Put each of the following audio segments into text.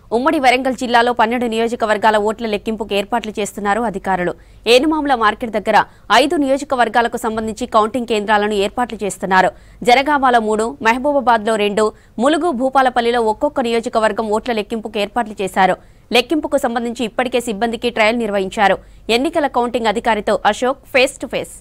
ఉమ్మడి వరంగల్ జిల్లాలో పన్నెండు నియోజకవర్గాల ఓట్ల లెక్కింపుకు ఏర్పాట్లు చేస్తున్నారు అధికారులు ఏనుమాముల మార్కెట్ దగ్గర ఐదు నియోజకవర్గాలకు సంబంధించి కౌంటింగ్ కేంద్రాలను ఏర్పాట్లు చేస్తున్నారు జనగామాలో మూడు మహబూబాబాద్లో రెండు ములుగు భూపాలపల్లిలో ఒక్కొక్క నియోజకవర్గం ఓట్ల లెక్కింపుకు ఏర్పాట్లు చేశారు లెక్కింపుకు సంబంధించి ఇప్పటికే సిబ్బందికి ట్రయల్ నిర్వహించారు ఎన్నికల కౌంటింగ్ అధికారితో Ashok face to face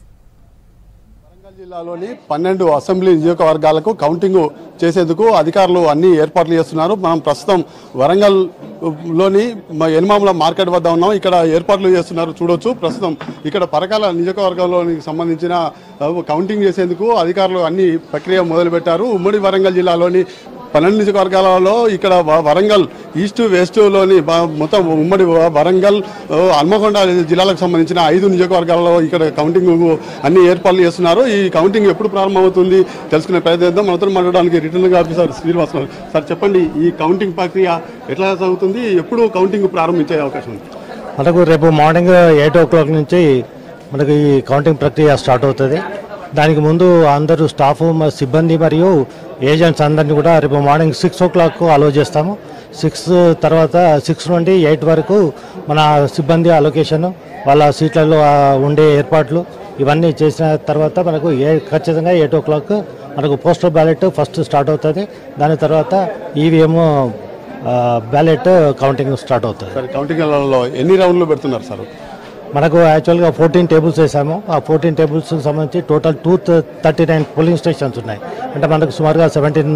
Warangal జిల్లాలోని పన్నెండు అసెంబ్లీ నియోజకవర్గాలకు కౌంటింగ్ చేసేందుకు అధికారులు అన్ని ఏర్పాట్లు చేస్తున్నారు మనం ప్రస్తుతం వరంగల్ లోని మ- ఎనమాముల మార్కెట్ వద్ద ఉన్నాం ఇక్కడ ఏర్పాట్లు చేస్తున్నారు చూడొచ్చు ప్రస్తుతం ఇక్కడ పరకాల నియోజకవర్గంలోని సంబంధించిన ఆ, కౌంటింగ్ చేసేందుకు అధికారులు అన్ని ప్రక్రియ మొదలుపెట్టారు ఉమ్మడి వరంగల్ జిల్లాలోని పన్నెండు నియోజకవర్గాలలో ఇక్కడ వ- వరంగల్ ఈస్ట్ వెస్ట్లోని బ- మొత్తం ఉమ్మడి వ- వరంగల్ ఆ, హన్మకొండ జిల్లాలకు సంబంధించిన ఐదు నియోజకవర్గాలలో ఇక్కడ కౌంటింగ్ అన్ని ఏర్పాట్లు చేస్తున్నారు ఈ కౌంటింగ్ ఎప్పుడు ప్రారంభమవుతుంది తెలుసుకునే ప్రయత్నిద్దాం మనతో మాట్లాడడానికి రిటర్నింగ్ ఆఫీసర్ శ్రీనివాస్ గారు. సార్ చెప్పండి ఈ కౌంటింగ్ ప్రక్రియ ఎట్లా సాగుతుంది ఎప్పుడు కౌంటింగ్ ప్రారంభించే అవకాశం ఉంది మనకు రేపు మార్నింగ్ ఎయిట్ ఓ క్లాక్ నుంచి మనకు ఈ కౌంటింగ్ ప్రక్రియ స్టార్ట్ అవుతుంది దానికి ముందు అందరూ స్టాఫ్ మ- సిబ్బంది మరియు ఏజెంట్స్ అందరినీ కూడా రేపు morning six o'clock allow చేస్తాము సిక్స్ తర్వాత సిక్స్ నుండి ఎయిట్ వరకు మన సిబ్బంది అలొకేషన్ వాళ్ళ సీట్లలో ఆ, ఉండే ఏర్పాట్లు ఇవన్నీ చేసిన తర్వాత మనకు ఏ ఖచ్చితంగా ఎయిట్ ఓ క్లాక్ మనకు పోస్టల్ బ్యాలెట్ ఫస్ట్ స్టార్ట్ అవుతుంది దాని తర్వాత ఈవీఎం బ్యాలెట్ కౌంటింగ్ స్టార్ట్ అవుతుంది సార్ కౌంటింగ్లలో ఎన్ని రౌండ్లు పెడుతున్నారు సార్ మనకు యాక్చువల్గా ఫోర్టీన్ టేబుల్స్ వేసాము ఆ ఫోర్టీన్ టేబుల్స్ సంబంధించి total two thirty nine polling stations ఉన్నాయి అంటే మనకు సుమారుగా సెవెంటీన్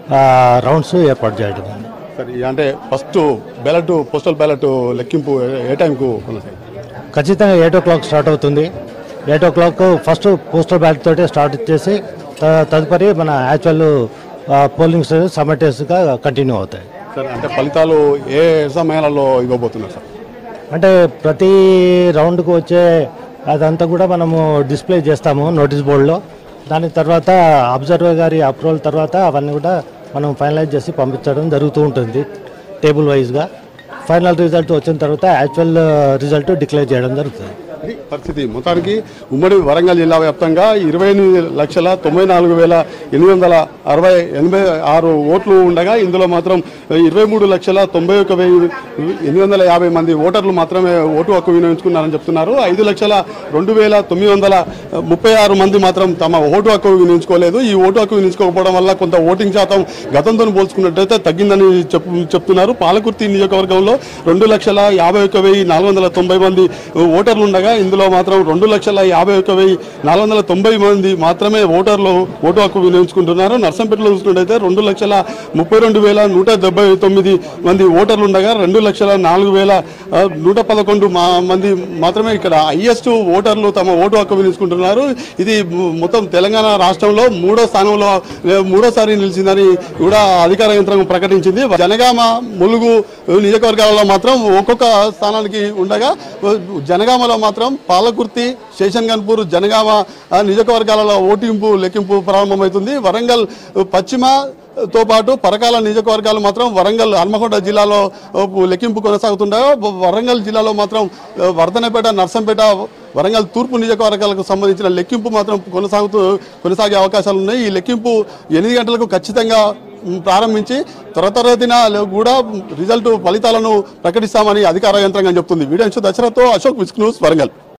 రౌండ్స్ ఏర్పాటు చేయడం సరే అంటే ఫస్ట్ బ్యాలెట్ పోస్టల్ బ్యాలెట్ లెక్కింపు ఏ- ఏ టైంకు కొనసాగుతుంది ఖచ్చితంగా ఎయిట్ ఓ క్లాక్ స్టార్ట్ అవుతుంది eight o'clock first postal ballot తోటి స్టార్ట్ చేసి త- తదుపరి మన యాక్చువల్ పోలింగ్ స్టేషన్ సమ్మటేస్గా కంటిన్యూ అవుతాయి సరే అంటే ఫలితాలు ఏ సమయాలలో ఇవ్వబోతున్నారు సార్ అంటే ప్రతి రౌండ్కు వచ్చే అదంతా కూడా మనము డిస్ప్లే చేస్తాము నోటీస్ బోర్డులో దాని తర్వాత అబ్జర్వర్ గారి అప్రూవల్ తర్వాత అవన్నీ కూడా మనం ఫైనలైజ్ చేసి పంపించడం జరుగుతూ ఉంటుంది టేబుల్ వైజ్గా ఫైనల్ రిజల్ట్ వచ్చిన తర్వాత యాక్చువల్ రిజల్ట్ డిక్లేర్ చేయడం జరుగుతుంది ఇది పరిస్థితి మొత్తానికి ఉమ్మడి వరంగల్ జిల్లా వ్యాప్తంగా ఇరవై ఎనిమిది లక్షల తొంభై నాలుగు వేల ఎనిమిది వందల అరవై ఎనభై ఆరు ఓట్లు ఉండగా ఇందులో మాత్రం ఇరవై మూడు లక్షల తొంభై ఒక వెయ్యి ఎనిమిది వందల యాభై మంది ఓటర్లు మాత్రమే ఓటు హక్కు వినియోగించుకున్నారని చెప్తున్నారు ఐదు లక్షల రెండు వేల తొమ్మిది వందల ముప్పై ఆరు మంది మాత్రం తమ ఓటు హక్కు వినియోగించుకోలేదు ఈ ఓటు హక్కు వినియోగించుకోకపోవడం వల్ల కొంత ఓటింగ్ శాతం గతంతో పోల్చుకున్నట్టయితే తగ్గిందని చెప్పు చెప్తున్నారు పాలకుర్తి నియోజకవర్గంలో రెండు లక్షల యాభై ఒక వెయ్యి నాలుగు వందల తొంభై మంది ఓటర్లు ఉండగా ఇందులో మాత్రం రెండు లక్షల యాభై ఒక వెయ్యి నాలుగు వందల తొంభై మంది మాత్రమే ఓటర్లు ఓటు హక్కు వినియోగించుకుంటున్నారు నర్సంపేటలో చూసుకున్నట్టయితే రెండు లక్షల ముప్పై రెండు వేల నూట డెబ్బై తొమ్మిది మంది ఓటర్లు ఉండగా రెండు లక్షల నాలుగు వేల ఆ, నూట పదకొండు మా మంది మాత్రమే ఇక్కడ హైయెస్ట్ ఓటర్లు తమ ఓటు హక్కు వినియోగించుకుంటున్నారు ఇది ము- మొత్తం తెలంగాణ రాష్ట్రంలో మూడో స్థానంలో ఏ, మూడోసారి నిలిచిందని కూడా అధికార యంత్రాంగం ప్రకటించింది జనగామ ములుగు నియోజకవర్గాలలో మాత్రం ఒక్కొక్క స్థానానికి ఉండగా జనగామలో మాత్రం పాలకుర్తి శేషన్ గన్పూర్ జనగామ ఆ, నియోజకవర్గాలలో ఓటింపు లెక్కింపు ప్రారంభమవుతుంది వరంగల్ పశ్చిమ తో పాటు పరకాల నియోజకవర్గాలు మాత్రం వరంగల్ హన్మకొండ జిల్లాలో ఆ, లెక్కింపు కొనసాగుతుండగా వరంగల్ జిల్లాలో మాత్రం ఆ, వర్ధనపేట నర్సంపేట వరంగల్ తూర్పు నియోజకవర్గాలకు సంబంధించిన లెక్కింపు మాత్రం కొనసాగుతూ కొనసాగే అవకాశాలు ఉన్నాయి ఈ లెక్కింపు ఎనిమిది గంటలకు ఖచ్చితంగా మ్, ప్రారంభించి త్వరతరదిన కూడా రిజల్ట్ ఫలితాలను ప్రకటిస్తామని అధికార యంత్రాంగం చెప్తుంది వీడియో దశరథతో అశోక్ విస్క్ న్యూస్ వరంగల్